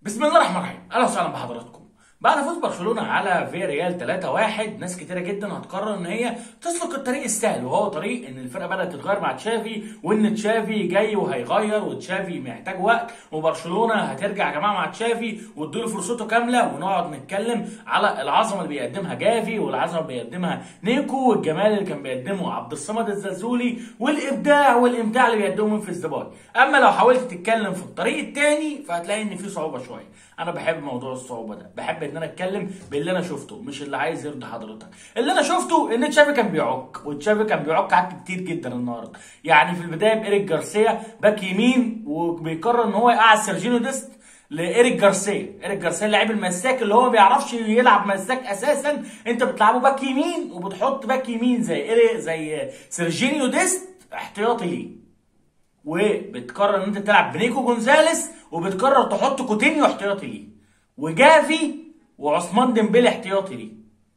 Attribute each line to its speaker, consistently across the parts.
Speaker 1: بسم الله الرحمن الرحيم اهلا وسهلا بحضراتكم بعد فوز برشلونه على في ريال 3-1 ناس كتيره جدا هتقرر ان هي تسلك الطريق السهل وهو طريق ان الفرقه بدات تتغير مع تشافي وان تشافي جاي وهيغير وتشافي محتاج وقت وبرشلونه هترجع يا جماعه مع تشافي وادوا له فرصته كامله ونقعد نتكلم على العظمه اللي بيقدمها جافي والعظمه اللي بيقدمها نيكو والجمال اللي كان بيقدمه عبد الصمد الزلزولي والابداع والامتاع اللي بيقدمه منفذ ديباي اما لو حاولت تتكلم في الطريق التاني فهتلاقي ان في صعوبه شويه انا بحب موضوع الصعوبه ده بحب ان انا اتكلم باللي انا شفته مش اللي عايز يرضي حضرتك اللي انا شفته ان تشافي كان بيعك وتشافي كان بيعك عك كتير جدا النهارده يعني في البدايه بايريك جارسيا باك يمين وبيقرر ان هو يقعد سيرجينو ديست لايريك جارسيا ايريك جارسيا اللاعب المساك اللي هو ما بيعرفش يلعب مساك اساسا انت بتلعبه باك يمين وبتحط باك يمين زي إيري زي سيرجينيو ديست احتياطي ليه وبتقرر ان انت تلعب بنيكو جونزاليس وبتقرر تحط كوتينيو احتياطي ليه وجافي وعثمان ديمبلي احتياطي ليه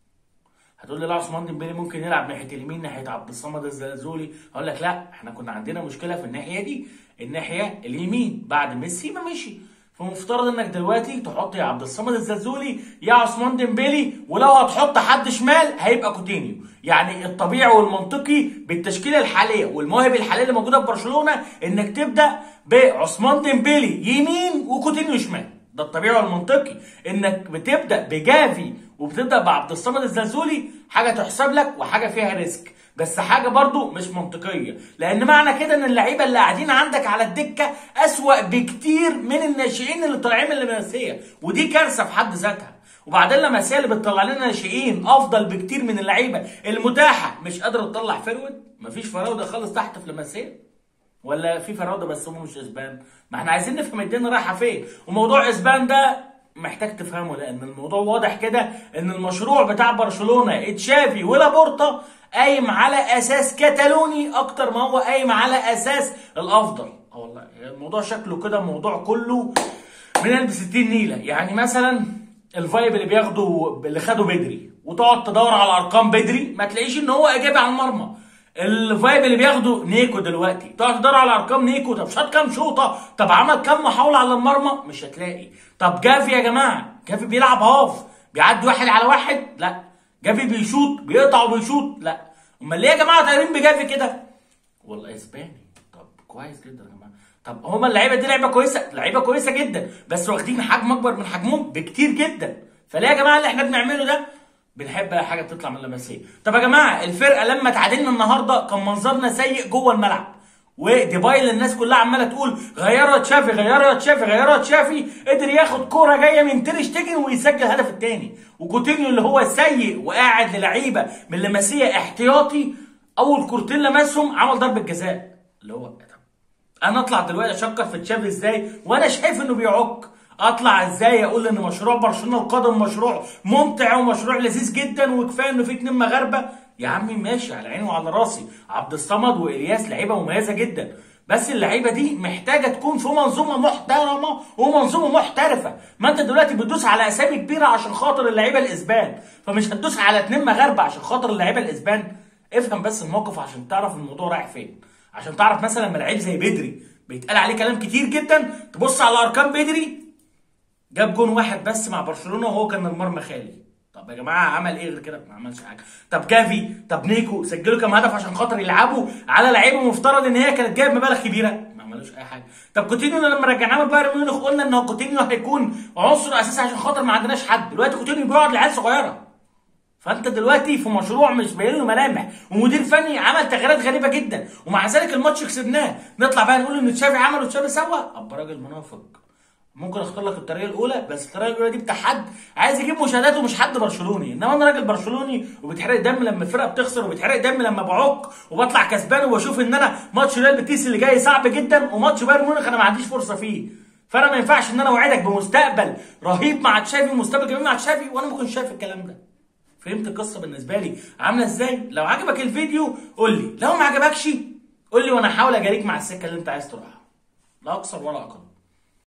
Speaker 1: هتقول لي لا عثمان ديمبلي ممكن يلعب ناحيه اليمين ناحيه عبد الصمد الزلزولي هقول لك لا احنا كنا عندنا مشكله في الناحيه دي الناحيه اليمين بعد ميسي ما مشي فمفترض انك دلوقتي تحط يا عبد الصمد الزلزولي يا عثمان ديمبلي ولو هتحط حد شمال هيبقى كوتينيو يعني الطبيعي والمنطقي بالتشكيله الحاليه والمواهب الحاليه اللي موجوده في برشلونه انك تبدا بعثمان ديمبلي يمين وكوتينيو شمال ده الطبيعي والمنطقي انك بتبدا بجافي وبتبدا بعبد الصمد الزلزولي حاجه تحسب لك وحاجه فيها ريسك بس حاجه برضو مش منطقيه لان معنى كده ان اللعيبه اللي قاعدين عندك على الدكه اسوا بكتير من الناشئين اللي طالعين من اللمسيه ودي كارثه في حد ذاتها وبعدين لمسيه اللي بتطلع لنا ناشئين افضل بكتير من اللعيبه المتاحه مش قادره تطلع فيرود مفيش فراوده خالص تحت في لمسيه ولا في فراوده بس هم مش اسبان ما احنا عايزين نفهم الدنيا رايحه فين وموضوع اسبان ده محتاج تفهمه لان الموضوع واضح كده ان المشروع بتاع برشلونه تشافي ولابورتا قايم على اساس كتالوني اكتر ما هو قايم على اساس الافضل اه والله الموضوع شكله كده الموضوع كله من قلب 60 نيله يعني مثلا الفايب اللي بياخده اللي خده بدري وتقعد تدور على ارقام بدري ما تلاقيش ان هو ايجابي على المرمى الفايب اللي بياخده نيكو دلوقتي تقعد تدور على ارقام نيكو طب شاط كام شوطه طب عمل كام محاوله على المرمى مش هتلاقي طب جافي يا جماعه جافي بيلعب هاف بيعدي واحد على واحد لا جافي بيشوط بيقطع وبيشوط لا امال ليه يا جماعه طايرين بجافي كده والله اسباني طب كويس جدا يا جماعه طب هما اللعيبه دي لعيبه كويسه لعيبه كويسه جدا بس واخدين حجم اكبر من حجمهم بكتير جدا فليه يا جماعه اللي احنا بنعمله ده بنحب اي حاجه بتطلع من اللمسيه طب يا جماعه الفرقه لما تعادلنا النهارده كان منظرنا سيء جوه الملعب وديباي اللي الناس كلها عماله تقول غيروا تشافي غيروا تشافي غيروا تشافي قدر ياخد كوره جايه من تير شتيجن ويسجل الهدف الثاني وكوتينيو اللي هو سيء وقاعد للعيبه من لمسيه احتياطي اول كورتين لمسهم عمل ضربه جزاء اللي هو انا اطلع دلوقتي اشكر في تشافي ازاي وانا شايف انه بيعك اطلع ازاي اقول ان مشروع برشلونه القادم مشروع ممتع ومشروع لذيذ جدا وكفايه انه في اتنين مغاربه يا عمي ماشي على عيني وعلى راسي عبد الصمد والياس لعيبه مميزه جدا بس اللعيبه دي محتاجه تكون في منظومه محترمه ومنظومه محترفه ما انت دلوقتي بتدوس على اسامي كبيره عشان خاطر اللعيبه الاسبان فمش هتدوس على اتنين مغاربه عشان خاطر اللعيبه الاسبان افهم بس الموقف عشان تعرف الموضوع رايح فين عشان تعرف مثلا لما لعيب زي بدري بيتقال عليه كلام كتير جدا تبص على ارقام بدري جاب جون واحد بس مع برشلونه وهو كان المرمى خالي طب يا جماعه عمل ايه غير كده ما عملش حاجه طب جافي طب نيكو سجلوا كام هدف عشان خاطر يلعبوا على لعيبه مفترض ان هي كانت جايب مبالغ كبيره ما عملوش اي حاجه طب كوتينيو لما رجعناه من بايرن ميونخ قلنا ان كوتينيو هيكون عنصر اساسي عشان خاطر ما عندناش حد دلوقتي كوتينيو بيقعد لعيال صغيره فانت دلوقتي في مشروع مش باين له ملامح ومدير فني عمل تغييرات غريبه جدا ومع ذلك الماتش كسبناه نطلع بقى نقول ان تشافي عمل وتشافي سوى ابا راجل منافق ممكن اختار لك الطريقه الاولى بس الطريقه الاولى دي بتاع حد عايز يجيب مشاهدات ومش حد برشلوني انما انا راجل برشلوني وبتحرق دم لما الفرقه بتخسر وبتحرق دم لما بعك وبطلع كسبان وبشوف ان انا ماتش ريال بيتيس اللي جاي صعب جدا وماتش بايرن ميونخ انا ما عنديش فرصه فيه فانا ما ينفعش ان انا اوعدك بمستقبل رهيب مع تشافي ومستقبل جميل مع تشافي وانا ما كنتش شايف الكلام ده فهمت القصه بالنسبه لي عامله ازاي لو عجبك الفيديو قول لي لو ما عجبكش قول لي وانا هحاول اجاريك مع السكه اللي انت عايز تروحها لا اكثر ولا اقل